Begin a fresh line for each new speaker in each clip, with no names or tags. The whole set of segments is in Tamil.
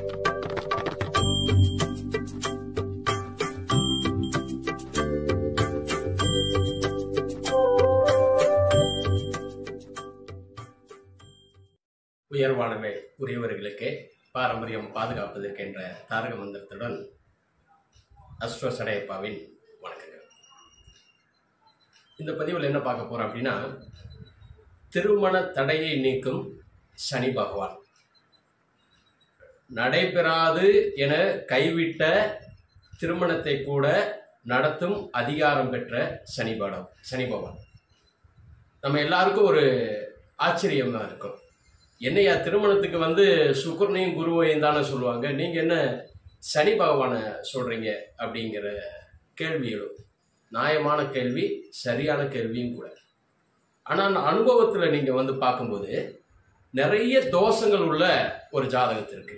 உயர்வானவை உரியவர்களுக்கு பாரம்பரியம் பாதுகாப்பதற்கென்ற தாரக மந்திரத்துடன் அஸ்ட்ரோ சடையப்பாவின் வணக்கங்கள் இந்த பதிவில் என்ன பார்க்க போறோம் அப்படின்னா திருமண தடையை நீக்கும் சனி பகவான் நடைபெறாது என கைவிட்ட திருமணத்தை கூட நடத்தும் அதிகாரம் பெற்ற சனி படம் சனி பகவான் நம்ம எல்லாருக்கும் ஒரு ஆச்சரியம் தான் இருக்கும் என்னையா திருமணத்துக்கு வந்து சுக்கரனையும் குருவையும் தானே சொல்லுவாங்க நீங்க என்ன சனி பகவானை சொல்றீங்க அப்படிங்கிற கேள்வி எழும் நியாயமான கேள்வி சரியான கேள்வியும் கூட ஆனால் அனுபவத்தில் நீங்க வந்து பார்க்கும்போது நிறைய தோஷங்கள் உள்ள ஒரு ஜாதகத்திற்கு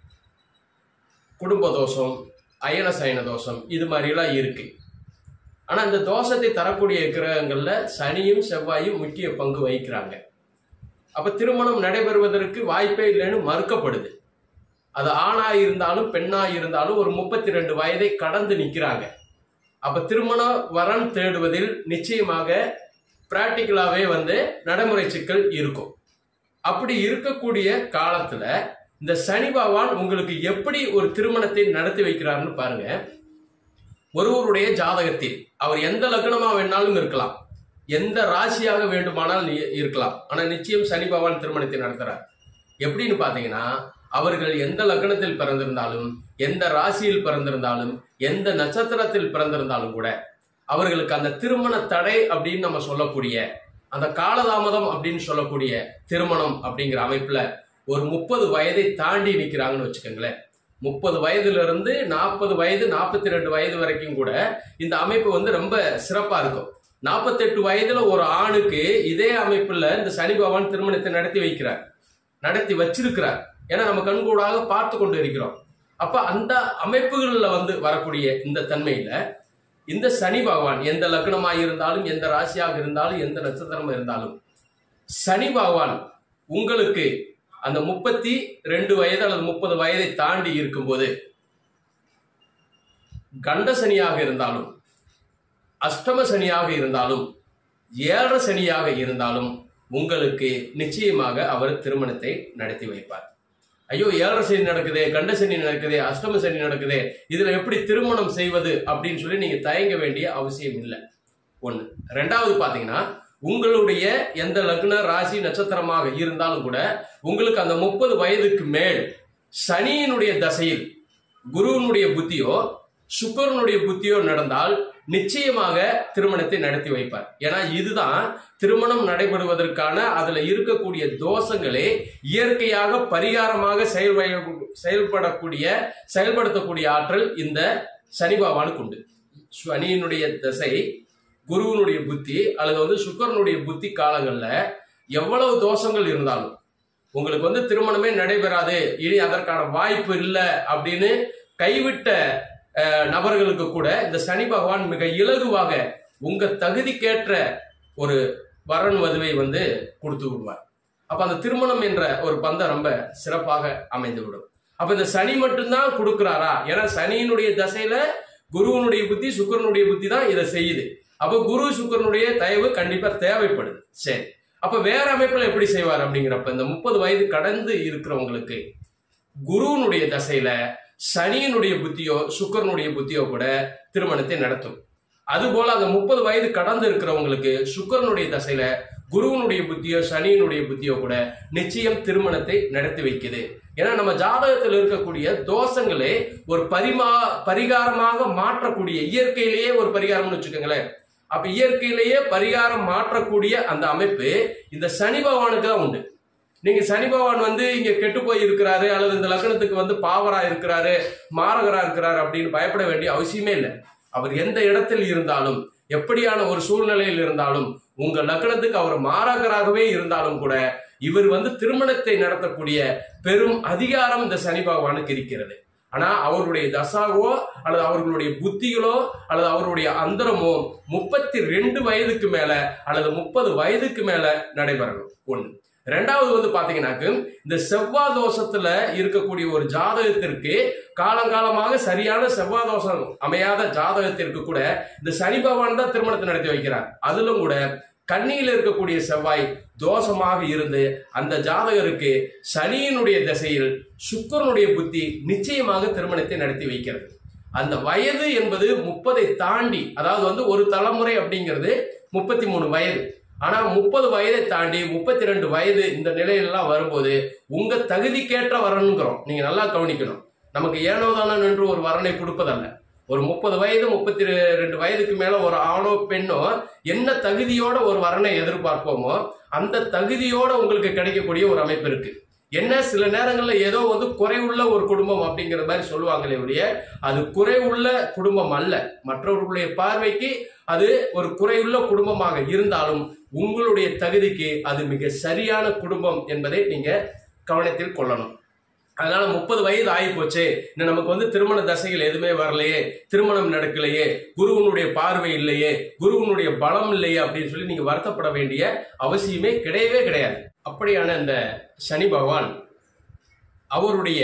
குடும்ப தோஷம் அயன சயன தோஷம் இது மாதிரிலாம் இருக்கு ஆனா இந்த தோஷத்தை தரக்கூடிய கிரகங்கள்ல சனியும் செவ்வாயும் முக்கிய பங்கு வகிக்கிறாங்க அப்ப திருமணம் நடைபெறுவதற்கு வாய்ப்பே இல்லைன்னு மறுக்கப்படுது அது ஆணா இருந்தாலும் பெண்ணா இருந்தாலும் ஒரு முப்பத்தி ரெண்டு வயதை கடந்து நிக்கிறாங்க அப்ப திருமண வரன் தேடுவதில் நிச்சயமாக பிராக்டிக்கலாவே வந்து நடைமுறை சிக்கல் இருக்கும் அப்படி இருக்கக்கூடிய காலத்துல இந்த சனி பகவான் உங்களுக்கு எப்படி ஒரு திருமணத்தை நடத்தி வைக்கிறாருன்னு பாருங்க ஒருவருடைய ஜாதகத்தில் அவர் எந்த லக்னமா வேணாலும் இருக்கலாம் எந்த ராசியாக வேண்டுமானால் இ- இருக்கலாம் ஆனா நிச்சயம் சனி பகவான் திருமணத்தை நடத்துறார் எப்படின்னு பாத்தீங்கன்னா அவர்கள் எந்த லக்னத்தில் பிறந்திருந்தாலும் எந்த ராசியில் பிறந்திருந்தாலும் எந்த நட்சத்திரத்தில் பிறந்திருந்தாலும் கூட அவர்களுக்கு அந்த திருமண தடை அப்படின்னு நம்ம சொல்லக்கூடிய அந்த காலதாமதம் அப்படின்னு சொல்லக்கூடிய திருமணம் அப்படிங்கிற அமைப்புல ஒரு முப்பது வயதை தாண்டி நிக்கிறாங்கன்னு வச்சுக்கோங்களேன் முப்பது வயதுல இருந்து நாற்பது வயது நாற்பத்தி ரெண்டு வயது வரைக்கும் கூட இந்த அமைப்பு வந்து ரொம்ப சிறப்பா இருக்கும் நாற்பத்தெட்டு வயதுல ஒரு ஆணுக்கு இதே அமைப்புல இந்த சனி பகவான் திருமணத்தை நடத்தி வைக்கிறார் நடத்தி வச்சிருக்கிறார் ஏன்னா நம்ம கண்கூடாக பார்த்து கொண்டு இருக்கிறோம் அப்ப அந்த அமைப்புகள்ல வந்து வரக்கூடிய இந்த தன்மையில இந்த சனி பகவான் எந்த லக்னமாக இருந்தாலும் எந்த ராசியாக இருந்தாலும் எந்த நட்சத்திரமா இருந்தாலும் சனி பகவான் உங்களுக்கு அந்த முப்பத்தி ரெண்டு வயது அல்லது முப்பது வயதை தாண்டி இருக்கும்போது கண்ட சனியாக இருந்தாலும் அஷ்டம சனியாக இருந்தாலும் ஏழரை சனியாக இருந்தாலும் உங்களுக்கு நிச்சயமாக அவர் திருமணத்தை நடத்தி வைப்பார் ஐயோ ஏழரை சனி நடக்குதே கண்ட சனி நடக்குதே அஷ்டம சனி நடக்குதே இதுல எப்படி திருமணம் செய்வது அப்படின்னு சொல்லி நீங்க தயங்க வேண்டிய அவசியம் இல்லை ஒண்ணு ரெண்டாவது பாத்தீங்கன்னா உங்களுடைய எந்த லக்ன ராசி நட்சத்திரமாக இருந்தாலும் கூட உங்களுக்கு அந்த முப்பது வயதுக்கு மேல் சனியினுடைய தசையில் குருவினுடைய புத்தியோ சுக்கரனுடைய புத்தியோ நடந்தால் நிச்சயமாக திருமணத்தை நடத்தி வைப்பார் ஏன்னா இதுதான் திருமணம் நடைபெறுவதற்கான அதுல இருக்கக்கூடிய தோஷங்களே இயற்கையாக பரிகாரமாக செயல்பட செயல்படக்கூடிய செயல்படுத்தக்கூடிய ஆற்றல் இந்த சனி பகவானுக்கு உண்டு சனியினுடைய தசை குருவினுடைய புத்தி அல்லது வந்து சுக்கரனுடைய புத்தி காலங்கள்ல எவ்வளவு தோஷங்கள் இருந்தாலும் உங்களுக்கு வந்து திருமணமே நடைபெறாது இனி அதற்கான வாய்ப்பு இல்லை அப்படின்னு கைவிட்ட அஹ், நபர்களுக்கு கூட இந்த சனி பகவான் மிக இலகுவாக உங்க தகுதிக்கேற்ற ஒரு வரன் வதுவை வந்து கொடுத்து விடுவார் அப்ப அந்த திருமணம் என்ற ஒரு பந்தம் ரொம்ப சிறப்பாக அமைந்து விடும் அப்ப இந்த சனி மட்டும்தான் கொடுக்கிறாரா ஏன்னா சனியினுடைய தசையில குருவனுடைய புத்தி சுக்கிரனுடைய புத்தி தான் இதை செய்யுது அப்ப குரு சுக்கிரனுடைய தயவு கண்டிப்பா தேவைப்படுது சரி அப்ப வேற அமைப்புல எப்படி செய்வார் அப்படிங்கிறப்ப இந்த முப்பது வயது கடந்து இருக்கிறவங்களுக்கு குருவினுடைய தசையில சனியினுடைய புத்தியோ சுக்கிரனுடைய புத்தியோ கூட திருமணத்தை நடத்தும் அதுபோல அந்த முப்பது வயது கடந்து இருக்கிறவங்களுக்கு சுக்கிரனுடைய தசையில குருவினுடைய புத்தியோ சனியினுடைய புத்தியோ கூட நிச்சயம் திருமணத்தை நடத்தி வைக்குது ஏன்னா நம்ம ஜாதகத்தில் இருக்கக்கூடிய தோஷங்களே ஒரு பரிமா பரிகாரமாக மாற்றக்கூடிய இயற்கையிலேயே ஒரு பரிகாரம்னு வச்சுக்கோங்களேன் அப்ப இயற்கையிலேயே பரிகாரம் மாற்றக்கூடிய அந்த அமைப்பு இந்த சனி பகவானுக்கு தான் உண்டு நீங்க சனி பகவான் வந்து இங்க கெட்டு போய் இருக்கிறாரு அல்லது இந்த லக்னத்துக்கு வந்து பாவரா இருக்கிறாரு மாரகரா இருக்கிறாரு அப்படின்னு பயப்பட வேண்டிய அவசியமே இல்லை அவர் எந்த இடத்தில் இருந்தாலும் எப்படியான ஒரு சூழ்நிலையில் இருந்தாலும் உங்க லக்னத்துக்கு அவர் மாரகராகவே இருந்தாலும் கூட இவர் வந்து திருமணத்தை நடத்தக்கூடிய பெரும் அதிகாரம் இந்த சனி பகவானுக்கு இருக்கிறது ஆனா அவருடைய தசாவோ அல்லது அவர்களுடைய புத்திகளோ அல்லது அவருடைய அந்தரமோ முப்பத்தி ரெண்டு வயதுக்கு மேல அல்லது முப்பது வயதுக்கு மேல நடைபெறணும் ஒண்ணு ரெண்டாவது வந்து பாத்தீங்கன்னாக்கு இந்த செவ்வாய் தோஷத்துல இருக்கக்கூடிய ஒரு ஜாதகத்திற்கு காலங்காலமாக சரியான செவ்வாய் தோஷம் அமையாத ஜாதகத்திற்கு கூட இந்த சனி பகவான் தான் திருமணத்தை நடத்தி வைக்கிறார் அதிலும் கூட கண்ணியில் இருக்கக்கூடிய செவ்வாய் தோஷமாக இருந்து அந்த ஜாதகருக்கு சனியினுடைய திசையில் சுக்கிரனுடைய புத்தி நிச்சயமாக திருமணத்தை நடத்தி வைக்கிறது அந்த வயது என்பது முப்பதை தாண்டி அதாவது வந்து ஒரு தலைமுறை அப்படிங்கிறது முப்பத்தி மூணு வயது ஆனா முப்பது வயதை தாண்டி முப்பத்தி ரெண்டு வயது இந்த நிலையிலலாம் வரும்போது உங்க தகுதிக்கேற்ற வரணுங்கிறோம் நீங்க நல்லா கவனிக்கணும் நமக்கு ஏனோ தானோ என்று ஒரு வரனை கொடுப்பதல்ல ஒரு முப்பது வயது முப்பத்தி ரெண்டு வயதுக்கு மேல ஒரு ஆணோ பெண்ணோ என்ன தகுதியோட ஒரு வரனை எதிர்பார்ப்போமோ அந்த தகுதியோட உங்களுக்கு கிடைக்கக்கூடிய ஒரு அமைப்பு இருக்கு என்ன சில நேரங்கள்ல ஏதோ வந்து குறைவுள்ள ஒரு குடும்பம் அப்படிங்கிற மாதிரி சொல்லுவாங்களே ஒழிய அது குறைவுள்ள குடும்பம் அல்ல மற்றவர்களுடைய பார்வைக்கு அது ஒரு குறைவுள்ள குடும்பமாக இருந்தாலும் உங்களுடைய தகுதிக்கு அது மிக சரியான குடும்பம் என்பதை நீங்க கவனத்தில் கொள்ளணும் அதனால முப்பது வயது ஆகி போச்சு இன்னும் நமக்கு வந்து திருமண தசைகள் எதுவுமே வரலையே திருமணம் நடக்கலையே குருவனுடைய பார்வை இல்லையே குருவனுடைய பலம் இல்லையே அப்படின்னு சொல்லி நீங்க வருத்தப்பட வேண்டிய அவசியமே கிடையவே கிடையாது அப்படியான இந்த சனி பகவான் அவருடைய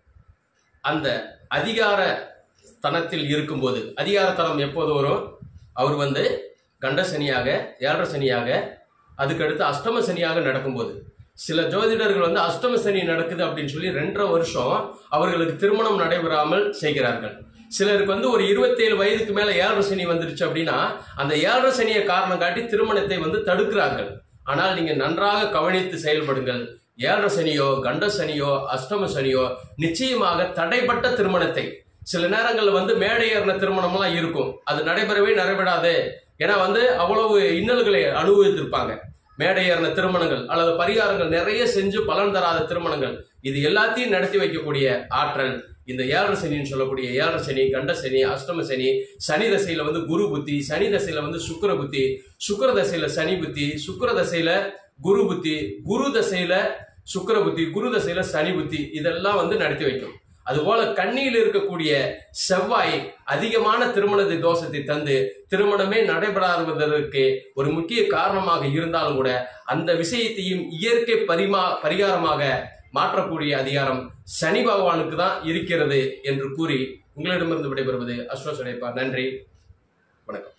அந்த அதிகார தனத்தில் இருக்கும்போது அதிகாரத்தனம் எப்போது வரும் அவர் வந்து கண்ட சனியாக ஏழரை சனியாக அதுக்கடுத்து அஷ்டம சனியாக நடக்கும்போது சில ஜோதிடர்கள் வந்து அஷ்டம சனி நடக்குது அப்படின்னு சொல்லி ரெண்டரை வருஷம் அவர்களுக்கு திருமணம் நடைபெறாமல் செய்கிறார்கள் சிலருக்கு வந்து ஒரு இருபத்தேழு வயதுக்கு மேல ஏழரை சனி வந்துருச்சு அப்படின்னா அந்த ஏழரை சனியை காரணம் காட்டி திருமணத்தை வந்து தடுக்கிறார்கள் ஆனால் நீங்க நன்றாக கவனித்து செயல்படுங்கள் ஏழரை சனியோ கண்ட சனியோ அஷ்டம சனியோ நிச்சயமாக தடைப்பட்ட திருமணத்தை சில நேரங்கள்ல வந்து மேடை ஏறின திருமணம்லாம் இருக்கும் அது நடைபெறவே நடைபெறாது ஏன்னா வந்து அவ்வளவு இன்னல்களை அனுபவித்திருப்பாங்க மேடை ஏறின திருமணங்கள் அல்லது பரிகாரங்கள் நிறைய செஞ்சு பலன் தராத திருமணங்கள் இது எல்லாத்தையும் நடத்தி வைக்கக்கூடிய ஆற்றல் இந்த ஏழரை சனின்னு சொல்லக்கூடிய ஏழரை சனி கண்ட சனி அஷ்டம சனி சனி தசையில வந்து குரு புத்தி சனி தசையில வந்து சுக்கிர புத்தி சுக்கிர தசையில சனி புத்தி சுக்கிர தசையில குரு புத்தி குரு தசையில சுக்கிர புத்தி குரு தசையில சனி புத்தி இதெல்லாம் வந்து நடத்தி வைக்கும் அதுபோல கண்ணியில் இருக்கக்கூடிய செவ்வாய் அதிகமான திருமணத்தை தோஷத்தை தந்து திருமணமே நடைபெறாததற்கு ஒரு முக்கிய காரணமாக இருந்தாலும் கூட அந்த விஷயத்தையும் இயற்கை பரிமா பரிகாரமாக மாற்றக்கூடிய அதிகாரம் சனி பகவானுக்கு தான் இருக்கிறது என்று கூறி உங்களிடமிருந்து விடைபெறுவது அஸ்வசடைப்பா நன்றி வணக்கம்